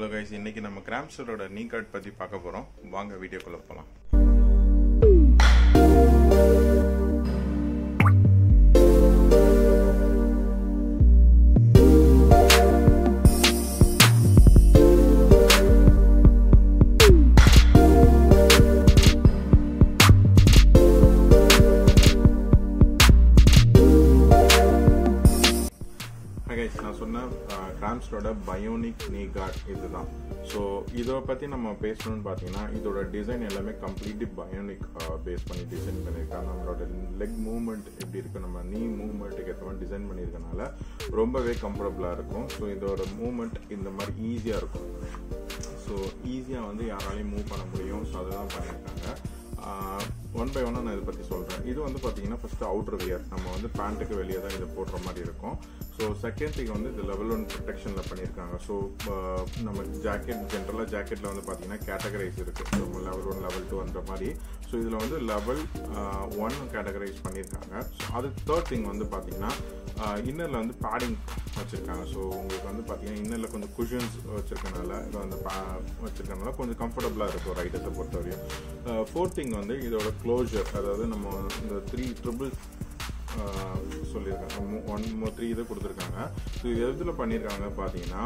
hello guys இன்னைக்கு நம்ம கிராம்ஸ்டரோட நீ கார்ட் பற்றி பார்க்க போகிறோம் வாங்க வீடியோக்குள்ளே போகலாம் கைஸ் நான் சொன்ன கிராம்ஸ்டரோட பயோனிக் நீ கார்ட் இதுதான் ஸோ இதை பற்றி நம்ம பேசணும்னு பார்த்தீங்கன்னா இதோட டிசைன் எல்லாமே கம்ப்ளீட்லி பயோனிக் பேஸ் பண்ணி டிசைன் பண்ணியிருக்காங்க நம்மளோட லெக் மூவ்மெண்ட் எப்படி இருக்கு நம்ம நீ மூவ்மெண்ட்டுக்கு ஏற்ற மாதிரி டிசைன் பண்ணியிருக்கனால ரொம்பவே கம்ஃபர்டபுளாக இருக்கும் ஸோ இதோட மூவ்மெண்ட் இந்த மாதிரி ஈஸியாக இருக்கும் ஸோ ஈஸியாக வந்து யாராலையும் மூவ் பண்ண முடியும் ஸோ அதெல்லாம் பண்ணியிருக்காங்க ஒன் பை ஒன்னாக நான் இதை பற்றி சொல்கிறேன் இது வந்து பார்த்தீங்கன்னா ஃபஸ்ட்டு அவுட்ரு வியர் நம்ம வந்து பேண்ட்டுக்கு வெளியே தான் இதை போடுற மாதிரி இருக்கும் ஸோ செகண்ட் திங் வந்து இது லெவல் ஒன் ப்ரொடெக்ஷனில் பண்ணியிருக்காங்க ஸோ நம்ம ஜாக்கெட் ஜென்ரலாக ஜாக்கெட்டில் வந்து பார்த்தீங்கன்னா கேட்டகரைஸ் இருக்குது so level one level two அந்த மாதிரி ஸோ இதில் வந்து லெவல் ஒன் கேட்டகரைஸ் பண்ணியிருக்காங்க ஸோ அது தேர்ட் திங் வந்து பார்த்தீங்கன்னா இன்னரில் வந்து பேடிங் வச்சுருக்காங்க ஸோ உங்களுக்கு வந்து பார்த்தீங்கன்னா இன்னரில் கொஞ்சம் குஷன்ஸ் வச்சுருக்கனால இது வந்து வச்சுருக்கனால கொஞ்சம் கம்ஃபர்டபுளாக இருக்கும் ரைடர்ஸை பொறுத்தவரையும் ஃபோர்த் திங் வந்து இதோட க்ளோஜர் அதாவது நம்ம இந்த த்ரீ ட்ரிபிள் சொல்லியிருக்காங்க ஒன் த்ரீ இது கொடுத்துருக்காங்க ஸோ இது எதில் பண்ணியிருக்காங்க பார்த்தீங்கன்னா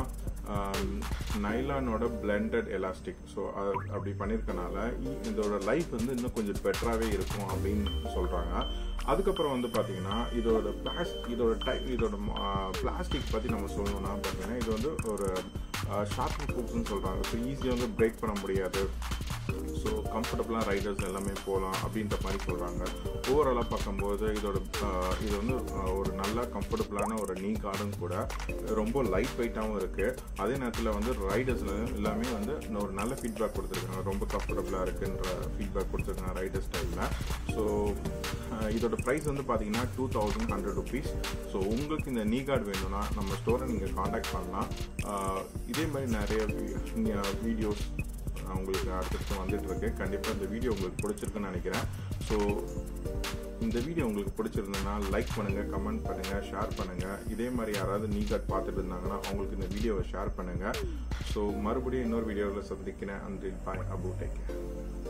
நைலானோட பிளெண்டட் எலாஸ்டிக் ஸோ அது அப்படி பண்ணியிருக்கனால இதோட லைஃப் வந்து இன்னும் கொஞ்சம் பெட்டராகவே இருக்கும் அப்படின்னு சொல்கிறாங்க அதுக்கப்புறம் வந்து பார்த்தீங்கன்னா இதோட பிளாஸ் இதோட டை இதோட பிளாஸ்டிக் பற்றி நம்ம சொல்லணும்னா பார்த்தீங்கன்னா இது வந்து ஒரு ஷார்ப் ப்ரூஃப்ஸ்னு சொல்கிறாங்க ஸோ ஈஸியாக வந்து பிரேக் பண்ண முடியாது ஸோ கம்ஃபர்டபுளாக ரைடர்ஸ் எல்லாமே போகலாம் அப்படின்ற மாதிரி சொல்கிறாங்க ஓவராலாக பார்க்கும்போது இதோட இது வந்து ஒரு நல்ல கம்ஃபர்டபுளான ஒரு நீ கார்டும் கூட ரொம்ப லைட் வெயிட்டாகவும் இருக்குது அதே நேரத்தில் வந்து ரைடர்ஸில் எல்லாமே வந்து ஒரு நல்ல ஃபீட்பேக் கொடுத்துருக்காங்க ரொம்ப கம்ஃபர்டபுளாக இருக்குன்ற ஃபீட்பேக் கொடுத்துருக்காங்க ரைடர் ஸ்டைலில் ஸோ இதோட ப்ரைஸ் வந்து பார்த்தீங்கன்னா two thousand hundred rupees so உங்களுக்கு இந்த நீ கார்டு வேணும்னா நம்ம ஸ்டோரை நீங்கள் காண்டாக்ட் பண்ணலாம் இதே மாதிரி நிறைய வீடியோஸ் உங்களுக்கு அடுத்தடுத்து வந்துட்டு இருக்கு கண்டிப்பாக இந்த வீடியோ உங்களுக்கு பிடிச்சிருக்குன்னு நினைக்கிறேன் ஸோ இந்த வீடியோ உங்களுக்கு பிடிச்சிருந்ததுன்னா லைக் பண்ணுங்கள் கமெண்ட் பண்ணுங்கள் ஷேர் பண்ணுங்கள் இதே மாதிரி யாராவது நீ கார்ட் பார்த்துட்டு இருந்தாங்கன்னா அவங்களுக்கு இந்த வீடியோவை ஷேர் பண்ணுங்கள் ஸோ மறுபடியும் இன்னொரு வீடியோவில் சந்திக்கிறேன் அன்றில் பாய் அபு டேக்